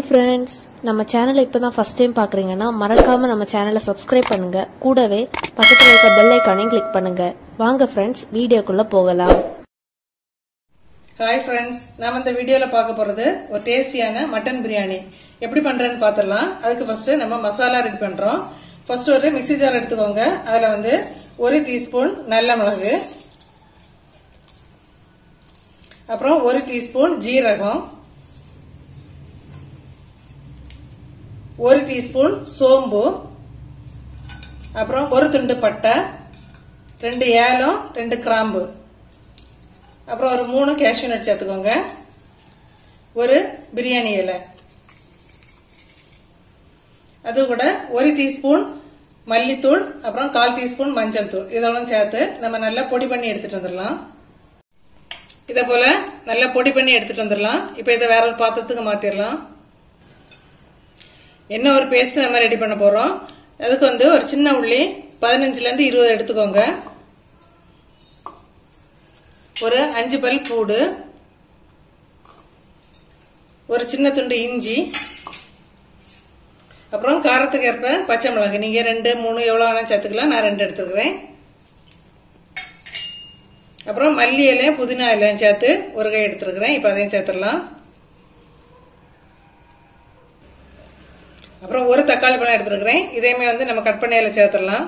hi friends நம்ம சேனலை இப்போ தான் ஃபஸ்ட் டைம் பார்க்குறீங்கன்னா மறக்காமல் நம்ம சேனலை சப்ஸ்கிரைப் பண்ணுங்கள் கூடவே பக்கத்தில் இருக்க பெல் ஐக்கானையும் கிளிக் பண்ணுங்கள் வாங்க ஃப்ரெண்ட்ஸ் வீடியோக்குள்ளே போகலாம் ஹாய் ஃப்ரெண்ட்ஸ் நாம இந்த வீடியோவில் பார்க்க போகிறது ஒரு டேஸ்டியான மட்டன் பிரியாணி எப்படி பண்ணுறேன்னு பார்த்துடலாம் அதுக்கு ஃபஸ்ட்டு நம்ம மசாலா ரெடி பண்ணுறோம் ஃபர்ஸ்ட் ஒரு மிக்ஸி ஜார் எடுத்துக்கோங்க அதில் வந்து ஒரு டீஸ்பூன் நல்ல மிளகு அப்புறம் ஒரு டீஸ்பூன் ஜீரகம் ஒரு டீஸ்பூன் சோம்பு அப்புறம் ஒரு துண்டு பட்டை ரெண்டு ஏலம் ரெண்டு கிராம்பு அப்புறம் ஒரு மூணு கேஷ்யூ நட் சேர்த்துக்கோங்க ஒரு பிரியாணி இலை அது கூட ஒரு டீஸ்பூன் மல்லித்தூள் அப்புறம் கால் டீஸ்பூன் மஞ்சள் தூள் இதோட சேர்த்து நம்ம நல்லா பொடி பண்ணி எடுத்துட்டு வந்துடலாம் இதை போல நல்லா பொடி பண்ணி எடுத்துட்டு வந்துடலாம் இப்போ இதை வேற ஒரு பாத்திரத்துக்கு மாத்திரலாம் என்ன ஒரு பேஸ்ட் நம்ம ரெடி பண்ண போறோம் அதுக்கு வந்து ஒரு சின்ன உள்ளி பதினஞ்சுல இருந்து இருபது எடுத்துக்கோங்க ஒரு அஞ்சு பல் பூடு ஒரு சின்ன துண்டு இஞ்சி அப்புறம் காரத்துக்கு ஏற்ப பச்சை மிளகு நீங்க ரெண்டு மூணு எவ்வளோ வேணாலும் சேர்த்துக்கலாம் நான் ரெண்டு எடுத்துக்கிறேன் அப்புறம் மல்லி இலையும் புதினா இலையும் சேர்த்து ஒரு கை எடுத்துருக்கிறேன் இப்போ அதையும் சேர்த்துடலாம் அப்புறம் ஒரு தக்காளி பழம் எடுத்துருக்கிறேன் இதையுமே வந்து நம்ம கட் பண்ணி அதில் சேர்த்துடலாம்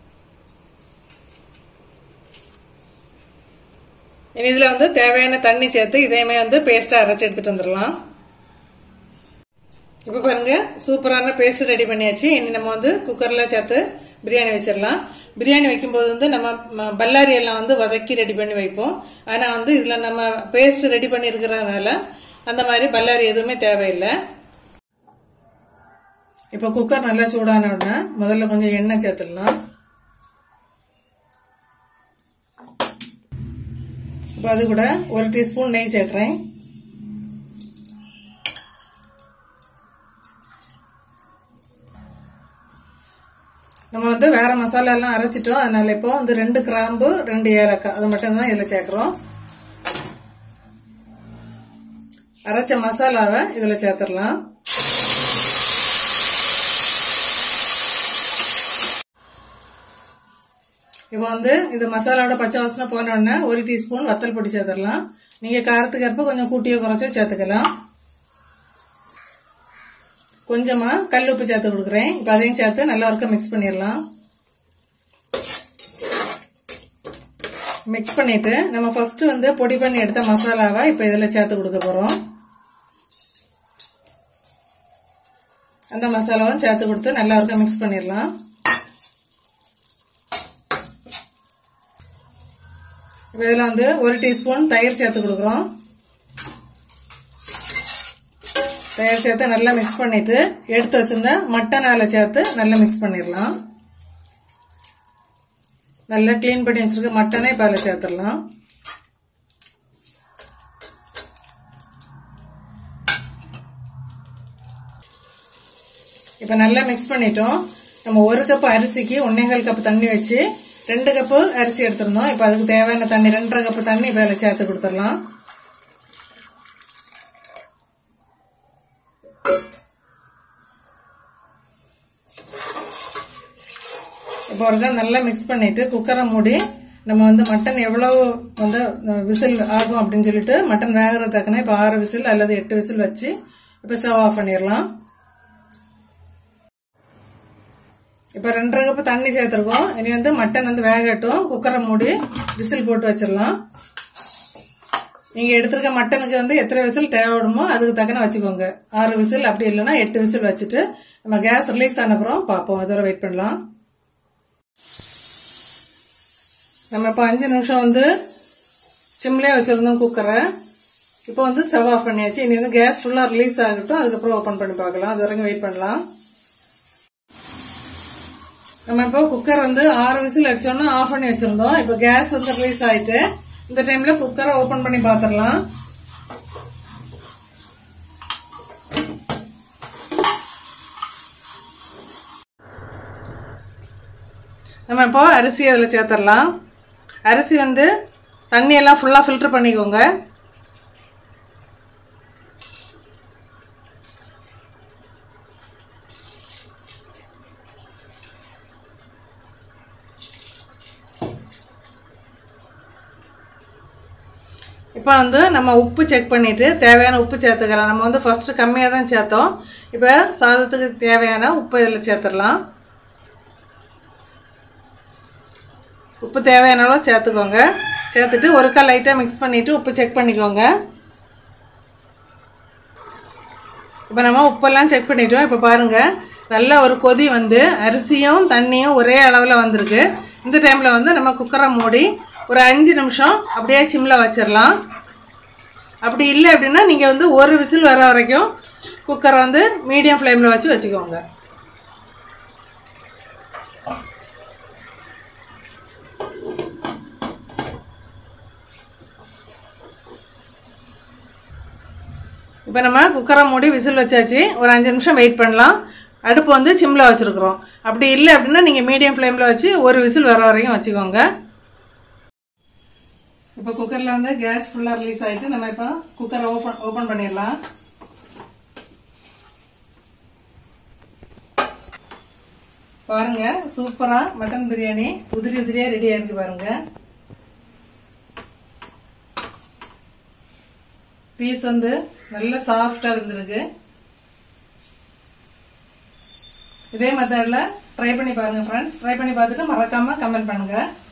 இனி இதில் வந்து தேவையான தண்ணி சேர்த்து இதையுமே வந்து பேஸ்ட்டாக அரைச்சி எடுத்துட்டு வந்துடலாம் இப்போ பாருங்க சூப்பரான பேஸ்ட் ரெடி பண்ணியாச்சு இனி நம்ம வந்து குக்கரில் சேர்த்து பிரியாணி வச்சிடலாம் பிரியாணி வைக்கும்போது வந்து நம்ம பல்லாரி எல்லாம் வந்து வதக்கி ரெடி பண்ணி வைப்போம் ஆனால் வந்து இதில் நம்ம பேஸ்ட் ரெடி பண்ணி இருக்கிறதுனால அந்த மாதிரி பல்லாரி எதுவுமே தேவையில்லை இப்போ குக்கர் நல்லா சூடான உடனே முதல்ல கொஞ்சம் எண்ணெய் சேர்த்துடலாம் இப்போ அது கூட ஒரு டீஸ்பூன் நெய் சேர்க்குறேன் நம்ம வந்து வேற மசாலா எல்லாம் அரைச்சிட்டோம் அதனால இப்போ வந்து ரெண்டு கிராம்பு ரெண்டு ஏலக்காய் அது மட்டும் தான் இதில் சேர்க்குறோம் அரைச்ச மசாலாவை இதில் சேர்த்துடலாம் இப்போ வந்து இந்த மசாலாவோட பச்சை வாசனை போன உடனே ஒரு டீஸ்பூன் வத்தல் பொடி சேர்த்துடலாம் நீங்கள் காரத்துக்கு ஏற்ப கொஞ்சம் கூட்டியோ குறைச்சோ சேர்த்துக்கலாம் கொஞ்சமாக கல் உப்பு சேர்த்து கொடுக்குறேன் இப்போ அதையும் சேர்த்து நல்லா இருக்க மிக்ஸ் பண்ணிடலாம் மிக்ஸ் பண்ணிட்டு நம்ம ஃபர்ஸ்ட் வந்து பொடி பண்ணி எடுத்த மசாலாவை இப்போ இதில் சேர்த்து கொடுக்க போகிறோம் அந்த மசாலாவும் சேர்த்து கொடுத்து நல்லா இருக்க மிக்ஸ் பண்ணிடலாம் இப்போ இதில் வந்து ஒரு டீஸ்பூன் தயிர் சேர்த்து கொடுக்குறோம் தயிர் சேர்த்து நல்லா மிக்ஸ் பண்ணிட்டு எடுத்து வச்சிருந்த மட்டன் ஆலை சேர்த்து நல்லா மிக்ஸ் பண்ணிடலாம் நல்லா க்ளீன் பண்ணி வச்சிருக்க மட்டனை இப்போ அதில் சேர்த்துடலாம் இப்போ நல்லா மிக்ஸ் பண்ணிட்டோம் நம்ம ஒரு கப் அரிசிக்கு ஒன்னேகால் கப் தண்ணி வச்சு ரெண்டு கப்பு அரிசி எடுத்திருந்தோம் இப்போ அதுக்கு தேவையான தண்ணி ரெண்டரை கப்பு தண்ணி இப்போ அதில் சேர்த்து கொடுத்துடலாம் இப்போ ஒருக்கா நல்லா மிக்ஸ் பண்ணிட்டு குக்கரை மூடி நம்ம வந்து மட்டன் எவ்வளவு வந்து விசில் ஆகும் அப்படின்னு சொல்லிட்டு மட்டன் வேகிறது தக்கன இப்போ ஆறு விசில் அல்லது எட்டு விசில் வச்சு இப்போ ஸ்டவ் ஆஃப் பண்ணிடலாம் இப்போ ரெண்டரை கப்பு தண்ணி சேர்த்துருக்கோம் இனி வந்து மட்டன் வந்து வேகட்டும் குக்கரை மூடி விசில் போட்டு வச்சிடலாம் நீங்கள் எடுத்திருக்க மட்டனுக்கு வந்து எத்தனை விசில் தேவைப்படுமோ அதுக்கு தக்கன வச்சுக்கோங்க ஆறு விசில் அப்படி இல்லைன்னா எட்டு விசில் வச்சுட்டு நம்ம கேஸ் ரிலீஸ் ஆன அப்புறம் பார்ப்போம் அதோட வெயிட் பண்ணலாம் நம்ம இப்போ அஞ்சு நிமிஷம் வந்து சிம்லேயே வச்சுருந்தோம் குக்கரை இப்போ வந்து ஸ்டவ் ஆஃப் பண்ணியாச்சு இனி வந்து கேஸ் ஃபுல்லாக ரிலீஸ் ஆகட்டும் அதுக்கப்புறம் ஓப்பன் பண்ணி பார்க்கலாம் அது வரைக்கும் வெயிட் பண்ணலாம் நம்ம இப்போ குக்கர் வந்து ஆறு விசில் அடிச்சோம்னா ஆஃப் பண்ணி வச்சிருந்தோம் இப்போ கேஸ் வந்து ரிலீஸ் ஆயிட்டு இந்த டைம்ல குக்கரை ஓபன் பண்ணி பாத்திரலாம் நம்ம இப்போ அரிசி அதில் சேர்த்துடலாம் அரிசி வந்து தண்ணி எல்லாம் ஃபுல்லாக ஃபில்டர் பண்ணிக்கோங்க இப்போ வந்து நம்ம உப்பு செக் பண்ணிட்டு தேவையான உப்பு சேர்த்துக்கலாம் நம்ம வந்து ஃபர்ஸ்ட் கம்மியாக தான் சேர்த்தோம் இப்போ சாதத்துக்கு தேவையான உப்பு இதில் சேர்த்துடலாம் உப்பு தேவையான அளவு சேர்த்துக்கோங்க சேர்த்துட்டு ஒருக்கா லைட்டாக மிக்ஸ் பண்ணிவிட்டு உப்பு செக் பண்ணிக்கோங்க இப்போ நம்ம உப்பெல்லாம் செக் பண்ணிட்டோம் இப்போ பாருங்கள் நல்ல ஒரு கொதி வந்து அரிசியும் தண்ணியும் ஒரே அளவில் வந்திருக்கு இந்த டைமில் வந்து நம்ம குக்கரை மூடி ஒரு அஞ்சு நிமிஷம் அப்படியே சிம்மில் வச்சிடலாம் அப்படி இல்லை அப்படின்னா நீங்கள் வந்து ஒரு விசில் வர வரைக்கும் குக்கரை வந்து மீடியம் ஃப்ளேமில் வச்சு வச்சுக்கோங்க இப்போ நம்ம குக்கரை மூடி விசில் வச்சாச்சு ஒரு அஞ்சு நிமிஷம் வெயிட் பண்ணலாம் அடுப்பு வந்து சிம்மில் வச்சுருக்குறோம் அப்படி இல்லை அப்படின்னா நீங்கள் மீடியம் ஃப்ளேமில் வச்சு ஒரு விசில் வர வரைக்கும் வச்சுக்கோங்க இப்போ குக்கரில் வந்து கேஸ் ஃபுல்லாக ரிலீஸ் ஆகிட்டு நம்ம இப்போ குக்கரை ஓப்பன் ஓப்பன் பண்ணிடலாம் பாருங்க சூப்பரா மட்டன் பிரியாணி உதிரி உதிரியா ரெடியா இருக்கு பாருங்க பீஸ் வந்து நல்ல சாஃப்டா வந்திருக்கு இதே மெத்தட்ல ட்ரை பண்ணி பாருங்க ஃப்ரெண்ட்ஸ் ட்ரை பண்ணி பார்த்துட்டு மறக்காம கமெண்ட் பண்ணுங்க